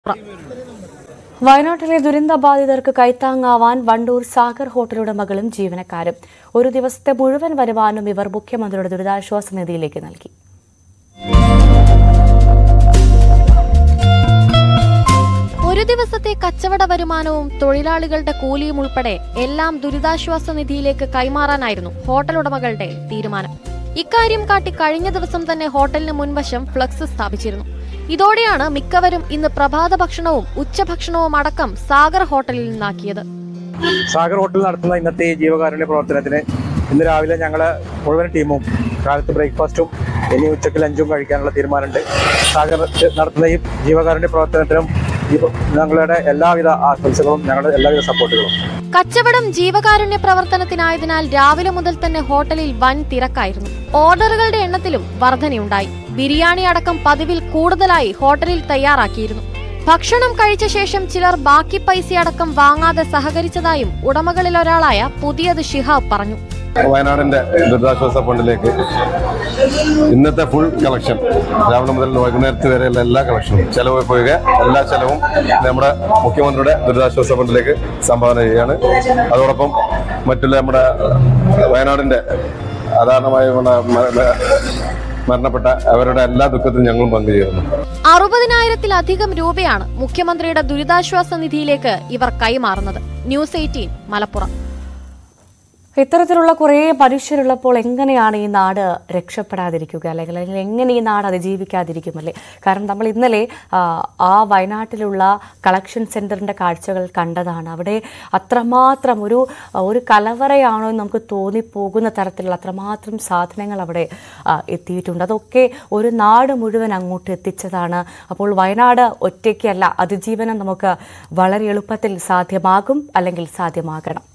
വയനാട്ടിലെ ദുരന്തബാധിതർക്ക് കൈത്താങ്ങാവാൻ വണ്ടൂർ സാഗർ ഹോട്ടലുടമകളും ജീവനക്കാരും ഒരു ദിവസത്തെ മുഴുവൻ വരുമാനം ഇവർ മുഖ്യമന്ത്രിയുടെ ദുരിതാശ്വാസ നിധിയിലേക്ക് നൽകി ഒരു ദിവസത്തെ കച്ചവട വരുമാനവും തൊഴിലാളികളുടെ കൂലിയും ഉൾപ്പെടെ എല്ലാം ദുരിതാശ്വാസ നിധിയിലേക്ക് കൈമാറാനായിരുന്നു ഹോട്ടൽ ഉടമകളുടെ തീരുമാനം ഇക്കാര്യം കാട്ടി കഴിഞ്ഞ ദിവസം തന്നെ ഹോട്ടലിന് മുൻവശം ഫ്ലക്സ് സ്ഥാപിച്ചിരുന്നു ഇതോടെയാണ് മിക്കവരും ഇന്ന് പ്രഭാത ഭക്ഷണവും ഉച്ചഭക്ഷണവും അടക്കം സാഗർ ഹോട്ടലിൽ നിന്നാക്കിയത് സാഗർ ഹോട്ടൽ നടത്തുന്ന ഇന്നത്തെ ഈ ജീവകാരുണ്യ പ്രവർത്തനത്തിന് ഇന്ന് രാവിലെ ഞങ്ങൾ മുഴുവൻ ടീമും കാലത്ത് ബ്രേക്ക്ഫാസ്റ്റും ഇനി ഉച്ചയ്ക്ക് ലഞ്ചും കഴിക്കാനുള്ള തീരുമാനമുണ്ട് സാഗർ നടത്തുന്ന ഈ ജീവകാരുണ്യ പ്രവർത്തനത്തിനും ഈ ഞങ്ങളുടെ എല്ലാവിധ ആശംസകളും ഞങ്ങളുടെ എല്ലാവിധ സപ്പോർട്ടുകളും കച്ചവടം ജീവകാരുണ്യ പ്രവർത്തനത്തിനായതിനാൽ രാവിലെ മുതൽ തന്നെ ഹോട്ടലിൽ വൻ തിരക്കായിരുന്നു ഓർഡറുകളുടെ എണ്ണത്തിലും വർധനയുണ്ടായി ബിരിയാണി അടക്കം പതിവിൽ കൂടുതലായി ഹോട്ടലിൽ തയ്യാറാക്കിയിരുന്നു ഭക്ഷണം കഴിച്ച ശേഷം ചിലർ ബാക്കി പൈസയടക്കം വാങ്ങാതെ സഹകരിച്ചതായും ഉടമകളിൽ ഒരാളായ പുതിയത് ഷിഹാബ് പറഞ്ഞു വയനാടിന്റെ ദുരിതാശ്വാസ ഫണ്ടിലേക്ക് ഇന്നത്തെ ഫുൾ കളക്ഷൻ രാവിലെ മുതൽ വൈകുന്നേരത്ത് വരെയുള്ള എല്ലാ കളക്ഷനും ചെലവ് പോവുക എല്ലാ ചെലവും നമ്മുടെ മുഖ്യമന്ത്രിയുടെ ദുരിതാശ്വാസ ഫണ്ടിലേക്ക് സംഭാവന ചെയ്യുകയാണ് അതോടൊപ്പം മറ്റുള്ള നമ്മുടെ വയനാടിന്റെ അധാരണമായി മ- മ- മരണപ്പെട്ട അവരുടെ എല്ലാ ദുഃഖത്തിലും ഞങ്ങളും പങ്കുചേരുന്നു അറുപതിനായിരത്തിലധികം രൂപയാണ് മുഖ്യമന്ത്രിയുടെ ദുരിതാശ്വാസ നിധിയിലേക്ക് ഇവർ കൈമാറുന്നത് ന്യൂസ് എയ്റ്റീൻ മലപ്പുറം ഇത്തരത്തിലുള്ള കുറേ മനുഷ്യരുള്ളപ്പോൾ എങ്ങനെയാണ് ഈ നാട് രക്ഷപ്പെടാതിരിക്കുക അല്ലെങ്കിൽ അല്ലെങ്കിൽ എങ്ങനെ ഈ നാട് അതിജീവിക്കാതിരിക്കുമല്ലേ കാരണം നമ്മൾ ഇന്നലെ ആ, ആ വയനാട്ടിലുള്ള കളക്ഷൻ സെൻറ്ററിൻ്റെ കാഴ്ചകൾ കണ്ടതാണ് അവിടെ അത്രമാത്രം ഒരു ഒരു കലവറയാണോ എന്ന് നമുക്ക് തോന്നിപ്പോകുന്ന തരത്തിലുള്ള അത്രമാത്രം സാധനങ്ങൾ അവിടെ ആ, എത്തിയിട്ടുണ്ട് അതൊക്കെ ഒരു നാട് മുഴുവൻ അങ്ങോട്ട് എത്തിച്ചതാണ് അപ്പോൾ വയനാട് ഒറ്റയ്ക്കല്ല അതിജീവനം നമുക്ക് വളരെ എളുപ്പത്തിൽ സാധ്യമാകും അല്ലെങ്കിൽ സാധ്യമാകണം